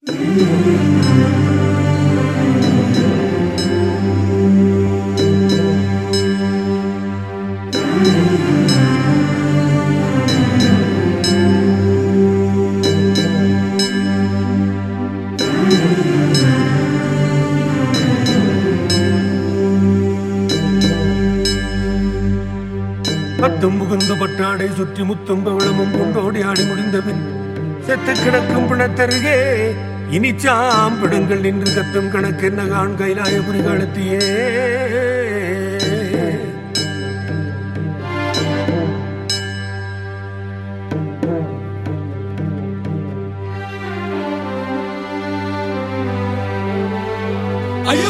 பத்தும் புகுந்த பட்டாடை சுற்றி முத்தும் பவளமும் கொண்டோடி ஆடி முடிந்த பின் செத்து கிடக்கும் பிணத்தருகே இனி சாம்பிடுங்கள் நின்று கத்தும் கணக்கென்ன காண் கைலாயபுரி காலத்தியே ஐயோ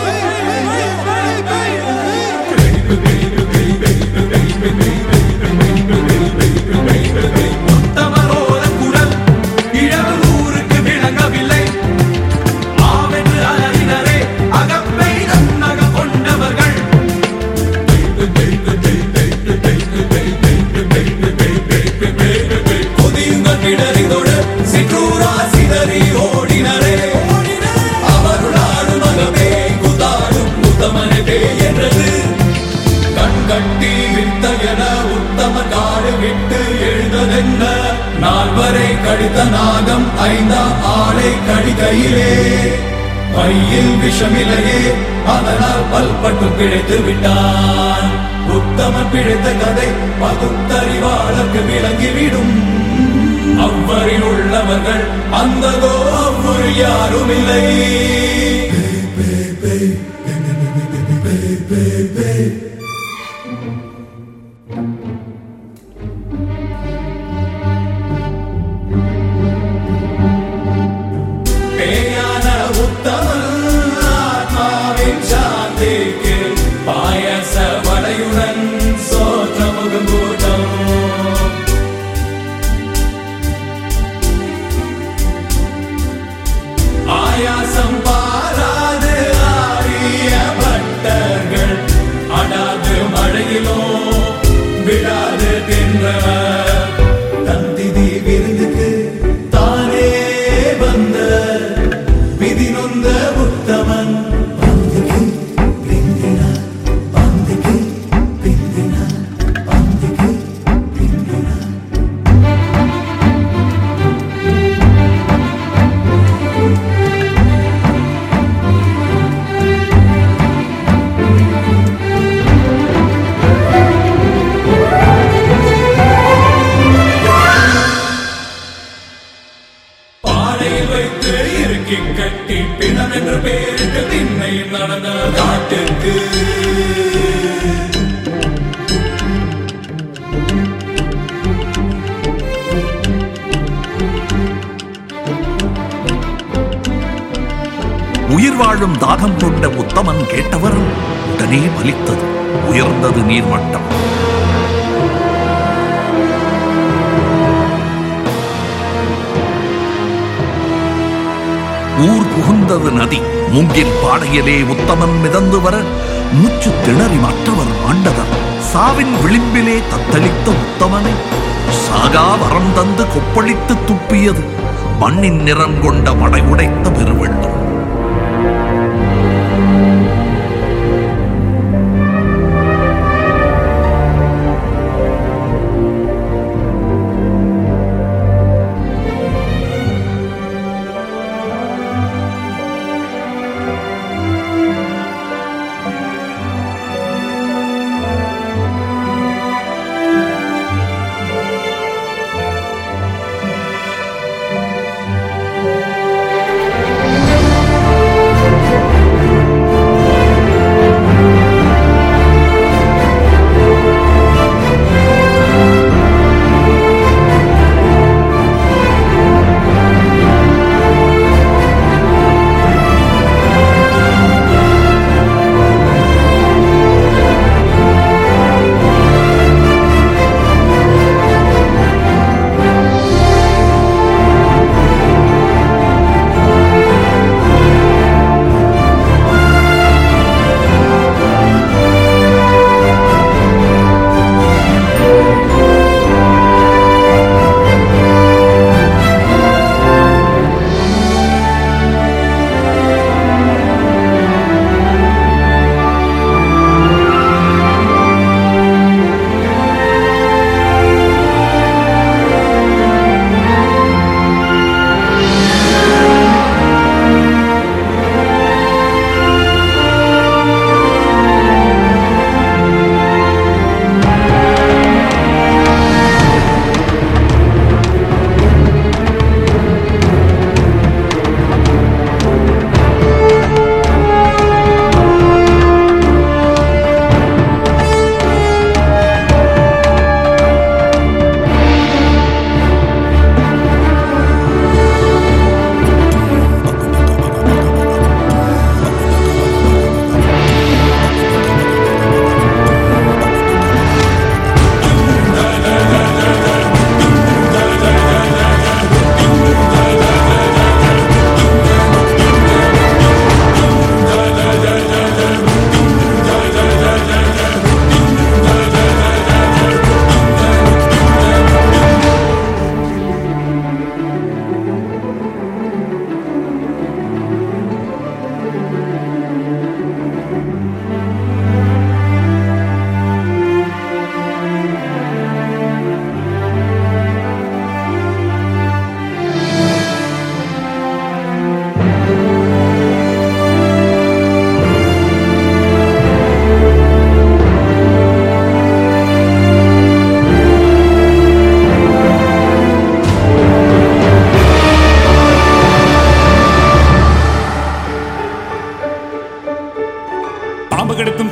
உத்தமரோட குரல் இழவு ஊருக்கு விளங்கவில்லை ஆவென்று அலறினரே அகப்பை நன்னக கொண்டவர்கள் கொதியுங்கள் கிடறிதோடு சிற்றூரா சிதறி ஓடினரே அவருளாடும் மகமே குதாடும் உத்தமனே பேய் என்றது கண் கட்டி விட்ட என உத்தம காடு விட்டு எழுந்ததென்ன நால்வரை கடித்த நாகம் ஐந்தாம் ஆளை கடிகையிலே பையில் விஷமில்லையே அதனால் பல்பட்டு பிழைத்து விட்டான் உத்தமன் பிழைத்த கதை பகுத்தறிவாளருக்கு விளங்கிவிடும் அவ்வரில் உள்ளவர்கள் அந்ததோ அவ்வொரு யாரும் இல்லை பேயான உத்தமன் ஆத்மாவின் சாந்திக்கு பாயச வடையுடன் சோற்றமுகம் கூட்டம் ஆயாசம் பாராது ஆடிய பட்டர்கள் அடாது மழையிலோ விடாது தின்றவர் தந்திதி விருந்துக்கு தானே வந்த விதி நொந்த உத்தமன் பந்திக்கு பிந்தினார் பந்திக்கு பிந்தினார் பந்திக்கு பிந்தினார் பாடையில் வைத்து இறுக்கி கட்டி பிணம் என்று பேருக்கு திண்ணையில் நடந்த காட்டுக்கு உயிர் வாழும் தாகம் கொண்ட உத்தமன் கேட்டவர் உடனே பலித்தது உயர்ந்தது நீர்மட்டம் ஊர் புகுந்தது நதி மூங்கில் பாடையிலே உத்தமன் மிதந்து வர மூச்சு திணறி மற்றவர் ஆண்டவர் சாவின் விளிம்பிலே தத்தளித்த உத்தமனை சாகா வரம் தந்து கொப்பளித்து துப்பியது மண்ணின் நிறம் கொண்ட மடை உடைத்த பெருவெள்ளம் ஆ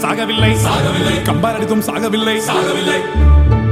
சாகவில்லை சாகவில்லை. கம்பார் அடித்தும் சாகவில்லை சாகவில்லை